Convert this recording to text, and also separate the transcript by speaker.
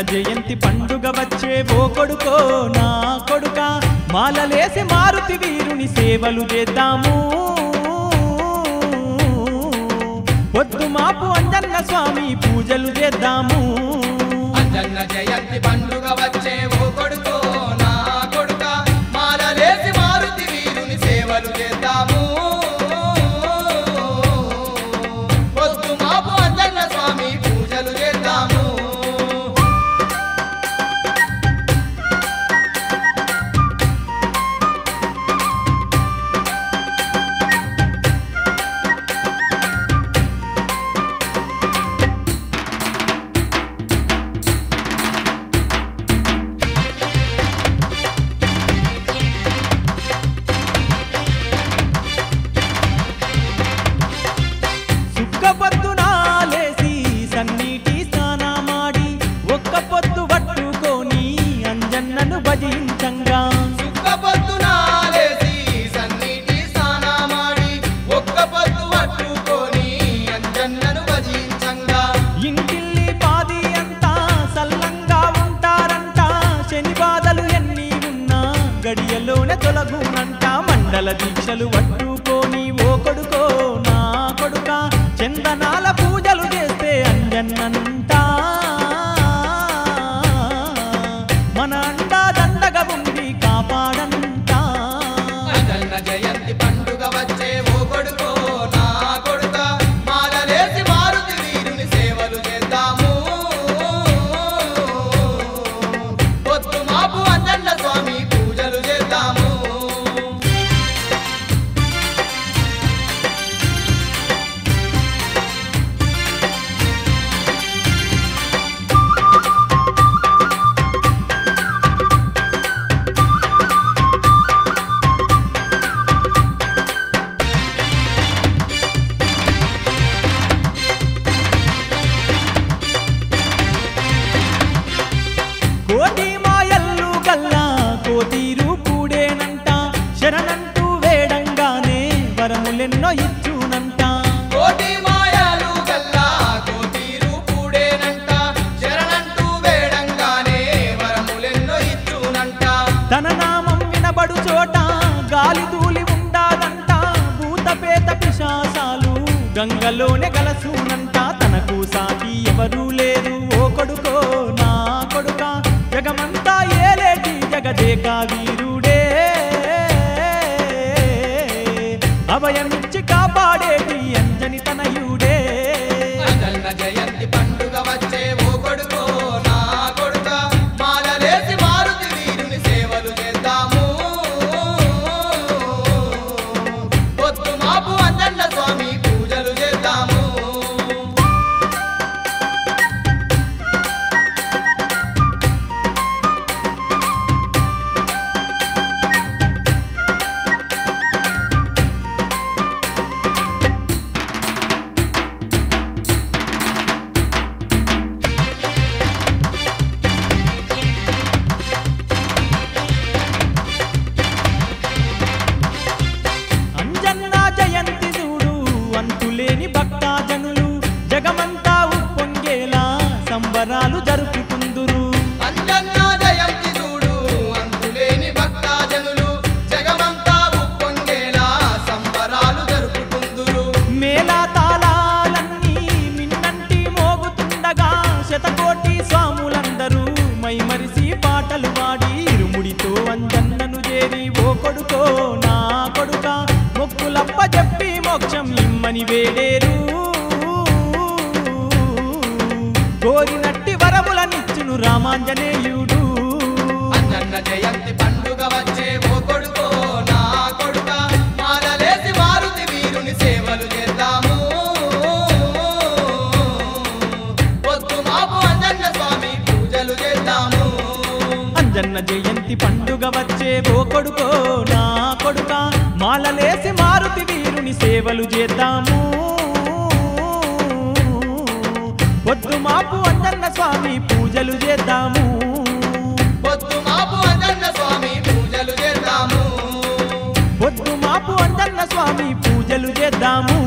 Speaker 1: జయంతి పండుగ వచ్చే ఓ కొడుకో నా కొడుక మాలలేసి మారుతి వీరుని సేవలు చేద్దాము పొద్దు మాపు అంజన్న స్వామి పూజలు చేద్దాము
Speaker 2: అంజన్న జయంతి పండుగ వచ్చే ఓ కొడుకో నా కొడుక మాలలేసి మారుతి వీరుని సేవలు చేద్దాము పొద్దు మాపు అంజన్న స్వామి పూజలు చేద్దాము
Speaker 1: సుక్క పొద్దున లేసి సన్నీటి స్నానమాడి ఒక్క పొద్దు పట్టుకొని అంజన్నను భజించంగా
Speaker 2: సుక్క పొద్దున లేసి సన్నీటి స్నానమాడి ఒక్క పొద్దు పట్టుకొని అంజన్నను భజించంగా
Speaker 1: ఇంటిల్లి పాది అంతా సల్లంగా ఉంటారంట శని బాధలు ఎన్ని ఉన్నా గడియలోనే తొలగునంట మండల దీక్షలు పట్టుకొని ఓ కొడుకో నా కొడుక చందనాల పూజలు చేస్తే అంజన్నంట మన అండా దండగా ఉండి కాపాడంట
Speaker 2: అంజన్న జయంతి పండుగ వచ్చే ఓ కొడుకో నా కొడుక మాలలేసి మారుతి వీరుని సేవలు చేద్దాము పొద్దు మాపు అంజన్న స్వామి పూజలు చేద్దాము
Speaker 1: కోటి మాయల్లు గల్లా కోతీరు కూడేనంట శరణంటూ వేడంగానే వరములెన్నో ఇచ్చునంట
Speaker 2: కోటి మాయాలు గల్లా కోతీరు పూడేనంట శరణంటూ వేడంగానే వరములెన్నో ఇచ్చునంట
Speaker 1: తన నామం వినబడు చోట గాలి ధూళి ఉండాలంట భూతపేత పిశాసాలు గంగలోనే గలసునంట తనకు సాటి ఎవరూ లేరు ఓ కొడుకో నా కొడుక జగమంతా ఏలేటి జగదేక వీరుడే అభయమిచ్చి కాపాడేటి అంజని తనయుడే
Speaker 2: అంజన్న జయంతి పండుగ వచ్చే ఓ కొడుకో నా కొడుక మాలలేసి మారుతి వీరుని సేవలు చేద్దాము పొద్దు మాపు అంజన్న స్వామి పూజలు చేద్దాము
Speaker 1: అంజన్న జయంతి చూడు అంతులేని భక్తాజనులు జగమంతా ఉప్పొంగేలా సంబరాలు జరుపుకుందురు
Speaker 2: అంజన్న జయంతి చూడు అంతులేని భక్తాజనులు జగమంతా ఉప్పొంగేలా సంబరాలు జరుపుకుందురు
Speaker 1: మేళా తాళాలన్నీ మిన్నంటి మోగుతుండగా శతకోటి స్వాములందరూ మైమరిసి పాటలు పాడి ఇరుముడితో అంజన్నను చేరి ఓ కొడుకో నా కొడుక మొక్కులప్ప చెప్పి మోక్షం ఇమ్మని వేడేరు కోరినట్టి వరములనిచ్చును రామాంజనేయుడు
Speaker 2: అంజన్న జయంతి పండుగ వచ్చే ఓ కొడుకో నా కొడుక మాలలేసి మారుతి వీరుని సేవలు చేద్దాము పొద్దు మాపు అంజన్న స్వామి పూజలు చేద్దాము
Speaker 1: అంజన్న జయంతి పండుగ వచ్చే ఓ కొడుకో నా కొడుక మాలలేసి మారుతి వీరుని సేవలు చేద్దాము పొద్దు మాపు అంజన్న స్వామి పూజలు చేద్దాము
Speaker 2: పొద్దు మాపు అంజన్న స్వామి పూజలు చేద్దాము
Speaker 1: పొద్దు మాపు అంజన్న స్వామి పూజలు చేద్దాము